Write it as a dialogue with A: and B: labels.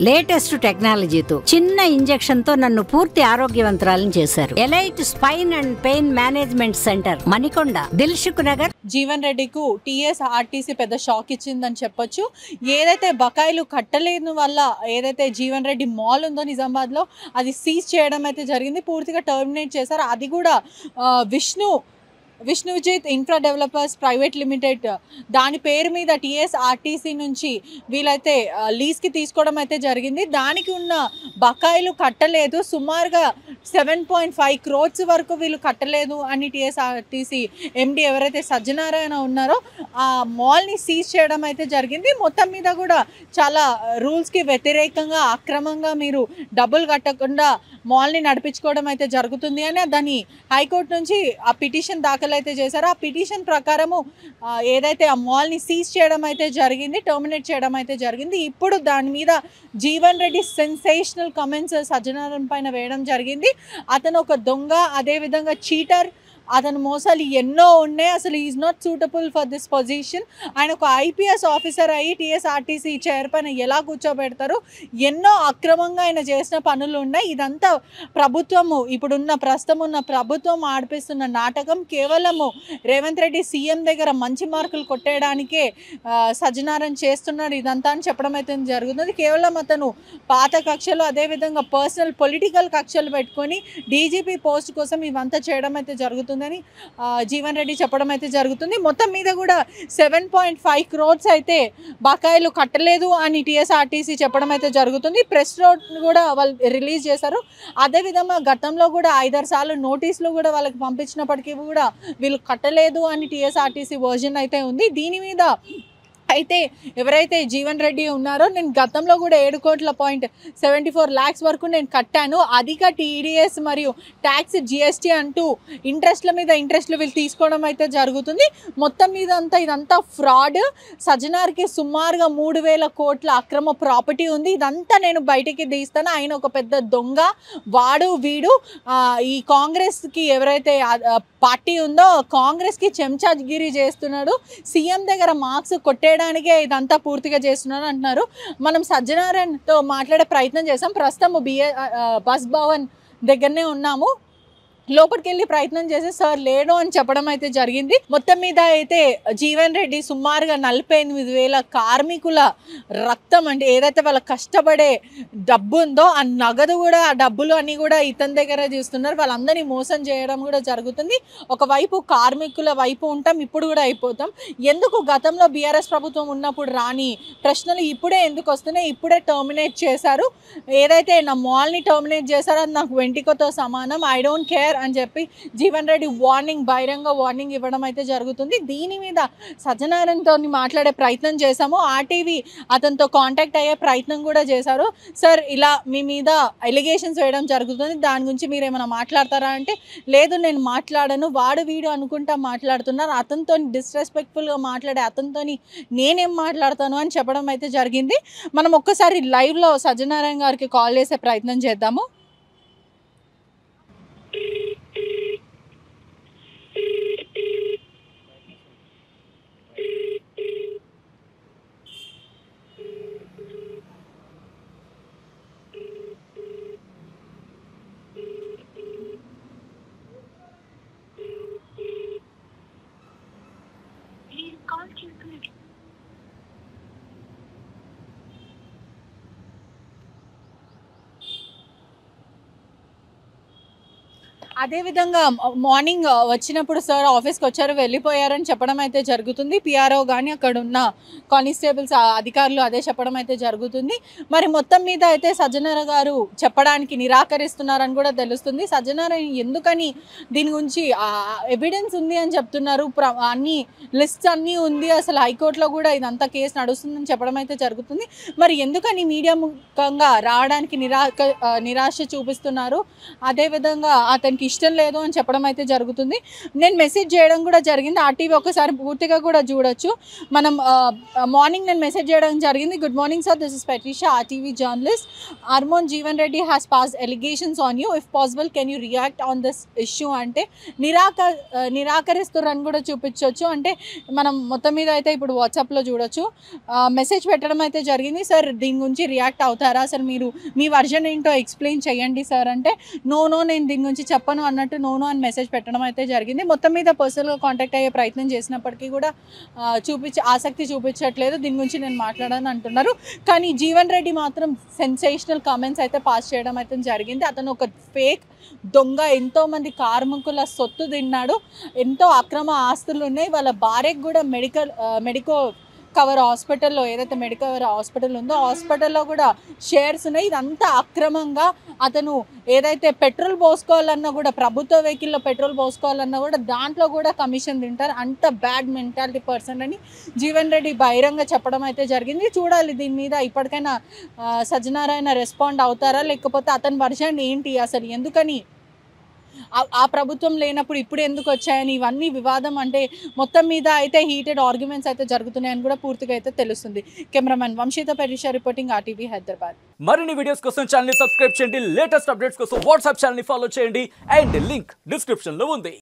A: Latest టెక్నాలజీతో చిన్న injection తో నన్ను పూర్తి ఆరోగ్యవంతురాలను చేశారు elite spine and pain management centre Manikonda Dilsukh Nagar
B: Jeevan రెడ్డికు టీఎస్ ఆర్టీసీ పెద్ద షాక్ ఇచ్చిందని చెప్పొచ్చు ఏదైతే బకాయిలు కట్టలేని వల్ల ఏదైతే జీవన్ రెడ్డి మాల్ ఉందో నిజామాబాద్లో అది సీజ్ చేయడం అయితే జరిగింది పూర్తిగా టర్మినేట్ చేశారు అది కూడా ఆ, Vishnu Vishnujith infra developers private limited దాని పేరు మీద టీఎస్ ఆర్టీసీ నుంచి వీళ్ళైతే ఆ, లీజ్కి తీసుకోవడం అయితే జరిగింది దానికి ఉన్న బకాయిలు కట్టలేదు సుమారుగా సెవెన్ పాయింట్ ఫైవ్ క్రోడ్స్ వరకు వీళ్ళు కట్టలేదు అని టీఎస్ ఆర్టీసీ ఎండి ఎవరైతే సజ్జనారాయణ ఉన్నారో ఆ మాల్ని సీజ్ చేయడం అయితే జరిగింది మొత్తం మీద కూడా చాలా రూల్స్కి వ్యతిరేకంగా అక్రమంగా మీరు డబ్బులు కట్టకుండా మాల్ని నడిపించుకోవడం అయితే జరుగుతుంది అని దాన్ని హైకోర్టు నుంచి ఆ పిటిషన్ దాఖలు అయితే చేశారు ఆ పిటిషన్ ప్రకారము ఆ, ఏదైతే ఆ మాల్ని సీజ్ చేయడం అయితే జరిగింది టర్మినేట్ చేయడం అయితే జరిగింది ఇప్పుడు దాని మీద జీవన్ రెడ్డి సెన్సేషనల్ కమెంట్స్ సజ్జనారాయణ పైన వేయడం జరిగింది అతను ఒక దొంగ అదేవిధంగా చీటర్ అతను మోసాలు ఎన్నో ఉన్నాయి అసలు is not suitable for this position ఆయన ఒక ఐపీఎస్ ఆఫీసర్ అయ్యి టీఎస్ఆర్టీసీ చైర్ పైన ఎలా కూర్చోబెడతారు ఎన్నో అక్రమంగా ఆయన చేసిన పనులు ఉన్నాయి ఇదంతా ప్రభుత్వము ఇప్పుడున్న ప్రస్తుతం ఉన్న ప్రభుత్వం ఆడిపిస్తున్న నాటకం కేవలము రేవంత్ రెడ్డి సీఎం దగ్గర మంచి మార్కులు కొట్టేయడానికే ఆ, సజ్జనారాయణ చేస్తున్నాడు ఇదంతా అని చెప్పడం అయితే జరుగుతుంది కేవలం అతను పాత కక్షలు అదేవిధంగా పర్సనల్ పొలిటికల్ కక్షలు పెట్టుకొని డీజీపీ పోస్ట్ కోసం ఇవంతా చేయడం అయితే జరుగుతుందని ఆ, జీవన్ రెడ్డి చెప్పడం అయితే జరుగుతుంది మొత్తం మీద కూడా సెవెన్ పాయింట్ ఫైవ్ క్రోడ్స్ అయితే బకాయిలు కట్టలేదు అని టీఎస్ఆర్టీసీ చెప్పడం అయితే జరుగుతుంది ప్రెస్ రోడ్ కూడా వాళ్ళు రిలీజ్ చేశారు అదేవిధంగా గతంలో కూడా ఐదారు సార్లు నోటీసులు కూడా వాళ్ళకి పంపించినప్పటికీ కూడా వీళ్ళు కట్టలేదు అని టీఎస్ఆర్టీసీ వర్జన్ అయితే ఉంది దీని మీద అయితే ఎవరైతే జీవన్ రెడ్డి ఉన్నారో నేను గతంలో కూడా ఏడు కోట్ల పాయింట్ సెవెంటీ ఫోర్ ల్యాక్స్ వరకు నేను కట్టాను అధిక టీడీఎస్ మరియు ట్యాక్స్ జిఎస్టీ అంటూ ఇంట్రెస్ట్ల మీద ఇంట్రెస్ట్లు వీళ్ళు తీసుకోవడం అయితే జరుగుతుంది మొత్తం మీద అంతా ఇదంతా ఫ్రాడ్ సజ్జనార్కి సుమారుగా మూడు వేల కోట్ల అక్రమ ప్రాపర్టీ ఉంది ఇదంతా నేను బయటికి తీస్తాను ఆయన ఒక పెద్ద దొంగ వాడు వీడు ఆ, ఈ కాంగ్రెస్కి ఎవరైతే ఆ, ఆ, పార్టీ ఉందో కాంగ్రెస్కి చెంచాగిరి చేస్తున్నాడు సీఎం దగ్గర మార్క్స్ కొట్టేయడానికే ఇదంతా పూర్తిగా చేస్తున్నాడు అంటున్నారు మనం సజ్జనారాయణతో మాట్లాడే ప్రయత్నం చేసాం ప్రస్తుతం బిఏ బస్ భవన్ దగ్గరనే ఉన్నాము లోపలికి వెళ్ళి ప్రయత్నం చేసి సార్ లేడు అని చెప్పడం అయితే జరిగింది మొత్తం మీద అయితే జీవన్ రెడ్డి సుమారుగా నలభై ఎనిమిది వేల కార్మికుల రక్తం అంటే ఏదైతే వాళ్ళ కష్టపడే డబ్బు ఉందో ఆ నగదు కూడా ఆ డబ్బులు అన్నీ కూడా ఇతని దగ్గర చూస్తున్నారు వాళ్ళందరినీ మోసం చేయడం కూడా జరుగుతుంది ఒకవైపు కార్మికుల వైపు ఉంటాం ఇప్పుడు కూడా అయిపోతాం ఎందుకు గతంలో బీఆర్ఎస్ ప్రభుత్వం ఉన్నప్పుడు రాని ప్రశ్నలు ఇప్పుడే ఎందుకు వస్తున్నాయి ఇప్పుడే టర్మినేట్ చేశారు ఏదైతే నా మాల్ని టర్మినేట్ చేశారో అది నాకు వెంటికతో సమానం ఐ డోంట్ కేర్ అని చెప్పి జీవన్ రెడ్డి వార్నింగ్ బహిరంగ వార్నింగ్ ఇవ్వడం అయితే జరుగుతుంది దీని మీద సత్యనారాయణతో మాట్లాడే ప్రయత్నం చేశాము ఆర్టీవీ అతనితో కాంటాక్ట్ అయ్యే ప్రయత్నం కూడా చేశారు సార్ ఇలా మీ మీద ఎలిగేషన్స్ వేయడం జరుగుతుంది దాని గురించి మీరు ఏమైనా మాట్లాడతారా అంటే లేదు నేను మాట్లాడను వాడు వీడు అనుకుంటా మాట్లాడుతున్నారు అతనితో డిస్రెస్పెక్ట్ఫుల్గా మాట్లాడే అతనితో నేనేం మాట్లాడతాను అని చెప్పడం అయితే జరిగింది మనం ఒక్కసారి లైవ్లో సత్యనారాయణ గారికి కాల్ చేసే ప్రయత్నం చేద్దాము
C: Please call Jupiter.
B: అదేవిధంగా మార్నింగ్ వచ్చినప్పుడు సార్ ఆఫీస్కి వచ్చారు వెళ్ళిపోయారని చెప్పడం అయితే జరుగుతుంది పిఆర్ఓ కానీ అక్కడ ఉన్న కానిస్టేబుల్స్ ఆ అధికారులు అదే చెప్పడం అయితే జరుగుతుంది మరి మొత్తం మీద అయితే సజ్జనార గారు చెప్పడానికి నిరాకరిస్తున్నారని కూడా తెలుస్తుంది సజ్జనార ఎందుకని దీని గురించి ఎవిడెన్స్ ఉంది అని చెప్తున్నారు ప్ర- అన్ని లిస్ట్స్ అన్నీ ఉంది అసలు హైకోర్టులో కూడా ఇదంతా కేసు నడుస్తుందని చెప్పడం అయితే జరుగుతుంది మరి ఎందుకని మీడియా ముఖంగా రావడానికి నిరాక ఆ, నిరాశ చూపిస్తున్నారు అదేవిధంగా అతనికి మీకు ఇష్టం లేదు అని చెప్పడం అయితే జరుగుతుంది నేను మెసేజ్ చేయడం కూడా జరిగింది ఆర్టీవీ ఒకసారి పూర్తిగా కూడా చూడొచ్చు మనం మార్నింగ్ నేను మెసేజ్ చేయడం జరిగింది good morning sir this is Petrisha RTV journalist Armoor Jeevan Reddy has pass allegations on you if possible can you react on this issue అంటే నిరాక ఆ, నిరాకరిస్తుర్రని కూడా చూపించవచ్చు అంటే మనం మొత్తం మీద అయితే ఇప్పుడు వాట్సాప్లో చూడొచ్చు మెసేజ్ పెట్టడం అయితే జరిగింది సార్ దీని గురించి రియాక్ట్ అవుతారా అసలు మీరు మీ వర్జన్ ఏంటో ఎక్స్ప్లెయిన్ చేయండి సార్ అంటే నో నో నేను దీని గురించి చెప్పను అన్నట్టు నో నో అని మెసేజ్ పెట్టడం అయితే జరిగింది మొత్తం మీద పర్సనల్గా కాంటాక్ట్ అయ్యే ప్రయత్నం చేసినప్పటికీ కూడా ఆ, చూపించే ఆసక్తి చూపించట్లేదు దీని గురించి నేను మాట్లాడని అంటున్నారు కానీ జీవన్ రెడ్డి మాత్రం సెన్సేషనల్ కామెంట్స్ అయితే పాస్ చేయడం అయితే జరిగింది అతను ఒక ఫేక్ దొంగ ఎంతో మంది కార్మికుల సొత్తు తిన్నాడు ఎంతో అక్రమ ఆస్తులు ఉన్నాయి వాళ్ళ భార్యకు కూడా మెడికల్ మెడికో కవర్ హాస్పిటల్లో ఏదైతే మెడికల్ కవర్ హాస్పిటల్ ఉందో హాస్పిటల్లో కూడా షేర్స్ ఉన్నాయి ఇదంతా అక్రమంగా అతను ఏదైతే పెట్రోల్ పోసుకోవాలన్నా కూడా ప్రభుత్వ వెహికల్లో పెట్రోల్ పోసుకోవాలన్నా కూడా దాంట్లో కూడా కమిషన్ తింటారు అంత బ్యాడ్ మెంటాలిటీ పర్సన్ అని జీవన్ రెడ్డి బహిరంగ చెప్పడం అయితే జరిగింది చూడాలి దీని మీద ఇప్పటికైనా ఆ, సజ్జనారాయణ రెస్పాండ్ అవుతారా లేకపోతే అతని వర్షన్ ఏంటి అసలు ఎందుకని ఆ- ఆ ప్రభుత్వం లేనప్పుడు ఇప్పుడు ఎందుకు వచ్చాయని ఇవన్నీ వివాదం అంటే మొత్తం మీద అయితే హీటెడ్ ఆర్గ్యుమెంట్స్ అయితే జరుగుతున్నాయని కూడా పూర్తిగా అయితే తెలుస్తుంది కెమెరామెన్ వంశీత పెరిషా రిపోర్టింగ్ ఆర్టీవీ హైదరాబాద్
C: మరిన్ని వీడియోస్ కోసం ఛానల్ సబ్స్క్రైబ్ చేయండి లేటెస్ట్ అప్డేట్స్ కోసం వాట్సాప్ ఛానల్ ఫాలో చేయండి అండ్ లింక్ డిస్క్రిప్షన్ లో ఉంది